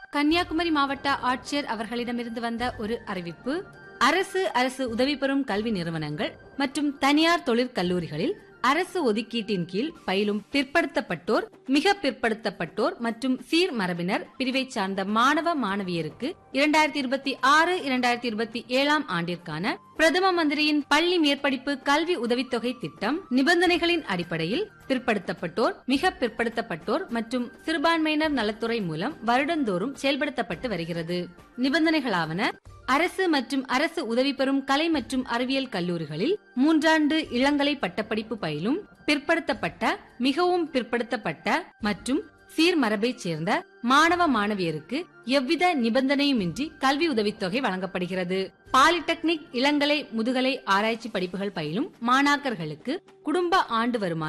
கன்னியாகுமரி மாவட்ட ஆட்சியர் அவர்களிடமிருந்து வந்த ஒரு அறிவிப்பு அரசு அரசு உதவி பெறும் கல்வி நிறுவனங்கள் மற்றும் தனியார் தொழிற்கல்லூரிகளில் அரசு ஒதுக்கீட்டின் கீழ் பயிலும் பிற்படுத்தப்பட்டோர் மிக பிற்படுத்தப்பட்டோர் மற்றும் சீர் மரபினர் பிரிவை சார்ந்த மாணவ மாணவியருக்கு இரண்டாயிரத்தி இருபத்தி ஆறு இரண்டாயிரத்தி இருபத்தி ஏழாம் ஆண்டிற்கான பிரதம மந்திரியின் பள்ளி மேற்படிப்பு கல்வி உதவித்தொகை திட்டம் நிபந்தனைகளின் அடிப்படையில் பிற்படுத்தப்பட்டோர் மிக பிற்படுத்தப்பட்டோர் மற்றும் சிறுபான்மையினர் நலத்துறை மூலம் வருடந்தோறும் செயல்படுத்தப்பட்டு வருகிறது நிபந்தனைகளாவன அரசு மற்றும் அரசு உதவி பெறும் கலை மற்றும் அறிவியல் கல்லூரிகளில் மூன்றாண்டு இளங்கலை பட்டப்படிப்பு பயிலும் பிற்படுத்தப்பட்ட மிகவும் பிற்படுத்தப்பட்ட மற்றும் சீர்மரபைச் சேர்ந்த மாணவ மாணவியருக்கு எவ்வித நிபந்தனையுமின்றி கல்வி உதவித்தொகை வழங்கப்படுகிறது பாலிடெக்னிக் இளங்கலை முதுகலை ஆராய்ச்சி படிப்புகள் பயிலும் மாணாக்கர்களுக்கு குடும்ப ஆண்டு வருமானம்